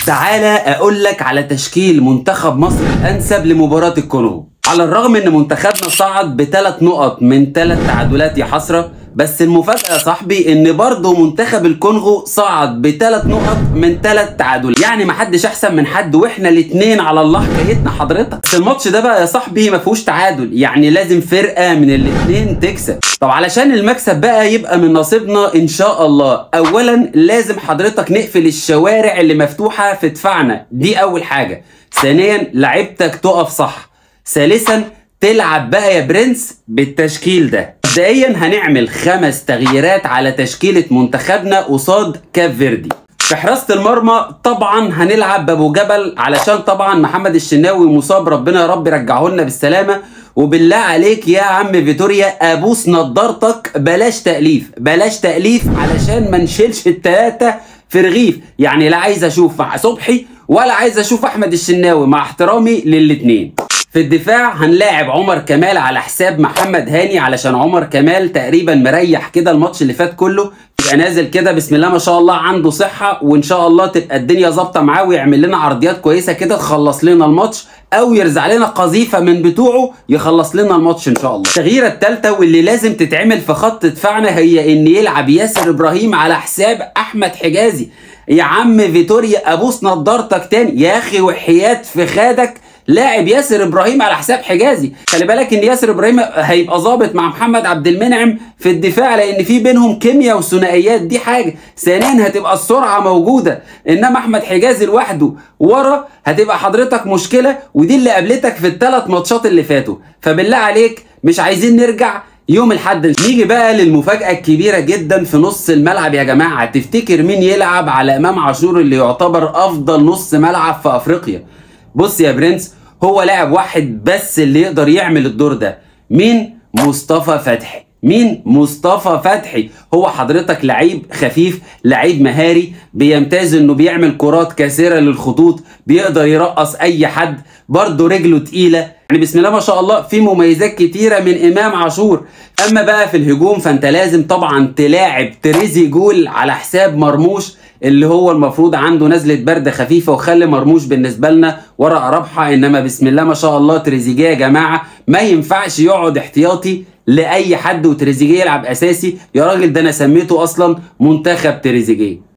تعالى اقول لك على تشكيل منتخب مصر الانسب لمباراة الكونغو على الرغم ان منتخبنا صعد بثلاث نقط من ثلاث تعادلات يا حسرة بس المفاجأة يا صاحبي ان برضه منتخب الكونغو صعد بثلاث نقط من ثلاث تعادلات يعني محدش احسن من حد واحنا الاتنين على الله حكايتنا حضرتك بس الماتش ده بقى يا صاحبي ما فيهوش تعادل يعني لازم فرقة من الاتنين تكسب طب علشان المكسب بقى يبقى من نصيبنا ان شاء الله اولا لازم حضرتك نقفل الشوارع اللي مفتوحة في دفاعنا دي اول حاجة ثانيا لعيبتك تقف صح ثالثا تلعب بقى يا برنس بالتشكيل ده مبدئيا هنعمل خمس تغييرات على تشكيلة منتخبنا قصاد كاب فيردي في حراسة المرمى طبعا هنلعب بابو جبل علشان طبعا محمد الشناوي مصاب ربنا يا رب يرجعه لنا بالسلامة وبالله عليك يا عم فيتوريا ابوس نضارتك بلاش تأليف بلاش تأليف علشان ما نشيلش التلاتة في رغيف يعني لا عايز اشوف مع صبحي ولا عايز اشوف احمد الشناوي مع احترامي للاتنين في الدفاع هنلاعب عمر كمال على حساب محمد هاني علشان عمر كمال تقريبا مريح كده الماتش اللي فات كله يبقى نازل كده بسم الله ما شاء الله عنده صحة وان شاء الله تبقى الدنيا ظابطة معاه ويعمل لنا عرضيات كويسة كده تخلص لنا الماتش او يرزع لنا قذيفة من بتوعه يخلص لنا الماتش ان شاء الله التغييرة الثالثة واللي لازم تتعمل في خط دفاعنا هي ان يلعب ياسر ابراهيم على حساب احمد حجازي يا عم فيتوريا ابوس نضارتك تاني يا اخي وحياة في خادك لاعب ياسر ابراهيم على حساب حجازي خلي بالك ان ياسر ابراهيم هيبقى ظابط مع محمد عبد المنعم في الدفاع لان في بينهم كيمياء وثنائيات دي حاجه ثانيا هتبقى السرعه موجوده انما احمد حجازي لوحده ورا هتبقى حضرتك مشكله ودي اللي قابلتك في الثلاث ماتشات اللي فاتوا فبالله عليك مش عايزين نرجع يوم الحد نيجي بقى للمفاجأة الكبيرة جدا في نص الملعب يا جماعة تفتكر مين يلعب على إمام عاشور اللي يعتبر أفضل نص ملعب في أفريقيا بص يا برنس هو لاعب واحد بس اللي يقدر يعمل الدور ده مين مصطفى فتحي مين مصطفى فتحي هو حضرتك لعيب خفيف لعيب مهاري بيمتاز انه بيعمل كرات كاسره للخطوط بيقدر يرقص اي حد برضه رجله تقيله يعني بسم الله ما شاء الله في مميزات كتيره من امام عاشور اما بقى في الهجوم فانت لازم طبعا تلاعب تريزي جول على حساب مرموش اللي هو المفروض عنده نزلة برد خفيفة وخلي مرموش بالنسبة لنا ورق رابحة انما بسم الله ما شاء الله تريزيجيه يا جماعة ما ينفعش يقعد احتياطي لأي حد وتريزيجيه يلعب أساسي يا راجل ده أنا سميته أصلا منتخب تريزيجيه